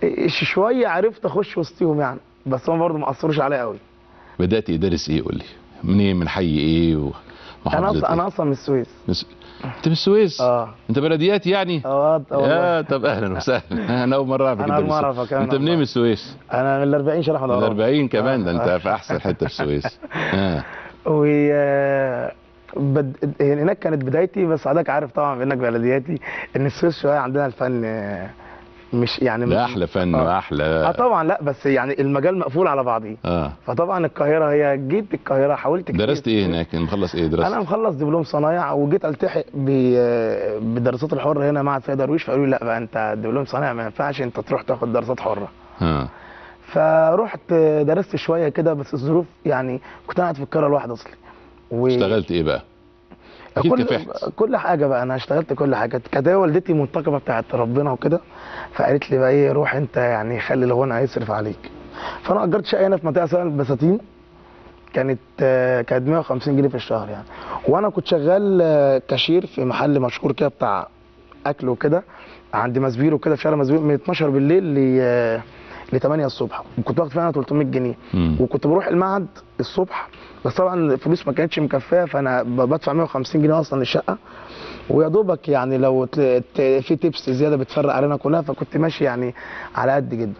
إيش شويه عرفت اخش وسطيهم يعني بس هم برضه ما اثروش عليا قوي بدات ادرس ايه قول لي منين من حي ايه انا ومحافظه اصلا انا إيه؟ اصلا من السويس من س- انت من السويس اه انت بلديات يعني اه آه والله يا طب اهلا وسهلا انا اول مره اعرفك أنا انت من أول مرة السويس. أعرفك، أنا انت منين والله. من السويس انا من ال 40 شارع احمد من عرابة 40 كمان ده آه. انت في احسن حته في السويس اه و آه، بد... يعني هناك كانت بدايتي بس حضرتك عارف طبعا بانك بلدياتي ان السويس شويه عندنا الفن آه، مش يعني ده احلى فن آه. واحلى اه طبعا لا بس يعني المجال مقفول على بعضيه اه فطبعا القاهره هي جيت القاهره حاولت كتير درست ايه هناك مخلص ايه انا درست مخلص دبلوم صنايع وجيت التحق ب- بالدراسات الحره هنا معهد فيها درويش فقالوا لي لا بقى انت دبلوم صنايع ما ينفعش انت تروح تاخد دراسات حره اه فرحت درست شويه كده بس الظروف يعني كنت قاعد في القاهره لوحدي اصلي و... اشتغلت ايه بقى اكيد كل كافحت كل حاجه بقى انا اشتغلت كل حاجه كانت هي والدتي منتقبه بتاعت ربنا وكده فقالت لي بقى ايه روح انت يعني خلي الغنى هيصرف عليك فانا اجرت شقه هنا في منطقه اسمها البساتين كانت آه، كانت 150 جنيه في الشهر يعني وانا كنت شغال آه، كاشير في محل مشهور كده بتاع اكل وكده عند مسبيرو كده في شارع مسبيرو من 12 بالليل ل ل 8 الصبح وكنت باخد فيها 300 جنيه مم. وكنت بروح المعهد الصبح بس طبعا الفلوس ما كانتش مكفيه فانا ب- بدفع 150 جنيه اصلا للشقه ويا دوبك يعني لو ت- ت- في تيبس زياده بتفرق علينا كلها فكنت ماشي يعني على قد جدا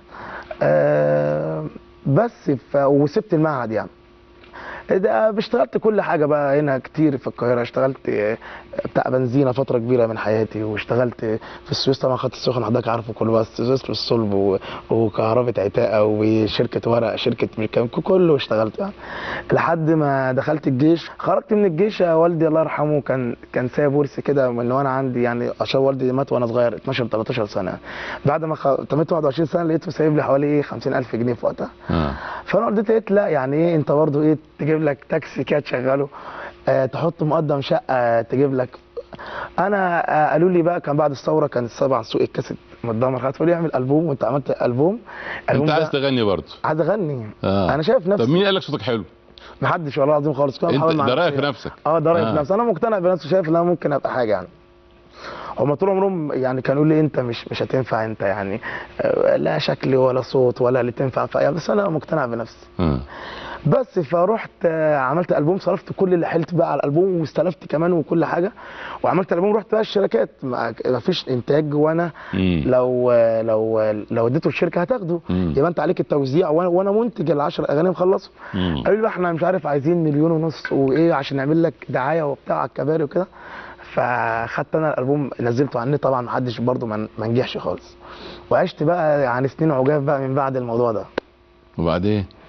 آه بس ف... وسبت المعهد يعني ده اشتغلت كل حاجه بقى هنا كتير في القاهره اشتغلت آه، بتاع بنزينه فتره كبيره من حياتي واشتغلت في السويس طبعا خدت السخن حضرتك عارفه كله بس السويس للصلب و- وكهرباء عتاقه وشركه ورق شركه ميكان كله اشتغلت يعني لحد ما دخلت الجيش خرجت من الجيش والدي الله يرحمه كان كان سايب ورث كده من وانا عندي يعني عشان والدي مات وانا صغير 12 13 سنه بعد ما خ- تميت 21 سنه لقيته سايب لي حوالي ايه 50000 جنيه في وقتها اه فانا والدتي قالت لا يعني ايه انت برضه ايه تجيب لك تاكسي كده تشغله آه تحط مقدم شقه تجيب لك انا آه قالوا لي بقى كان بعد الثوره كان طبعا سوق الكاسيت متدمر خالص فقالوا لي اعمل البوم وانت عملت البوم انت ده- عايز تغني برضه عايز اغني اه انا شايف طب نفسي مين قال لك صوتك حلو محدش والله العظيم خالص كده انت بحاول مع ده رايك نفسي. في نفسك اه ده رايي آه. في نفسي انا مقتنع بنفسي شايف ان انا ممكن ابقى حاجه يعني هما طول عمرهم يعني كانوا يقولوا لي انت مش مش هتنفع انت يعني آه، لا شكل ولا صوت ولا اللي تنفع في بس انا مقتنع بنفسي اه بس فرحت آه، عملت البوم صرفت كل اللي حلت بقى على الالبوم واستلفت كمان وكل حاجه وعملت البوم رحت بقى الشركات ما ما فيش انتاج وانا مم. لو آه، لو آه، لو اديته الشركه هتاخده مم. يبقى انت عليك التوزيع وانا وانا منتج ال 10 اغاني مخلصهم مم. قالوا لي بقى احنا مش عارف عايزين مليون ونص وايه عشان نعمل لك دعايه وبتاع على الكباري وكده فخدت انا الالبوم نزلته على النت طبعا محدش برضه ما ما نجحش خالص وعشت بقى يعني سنين عجاف بقى من بعد الموضوع ده وبعدين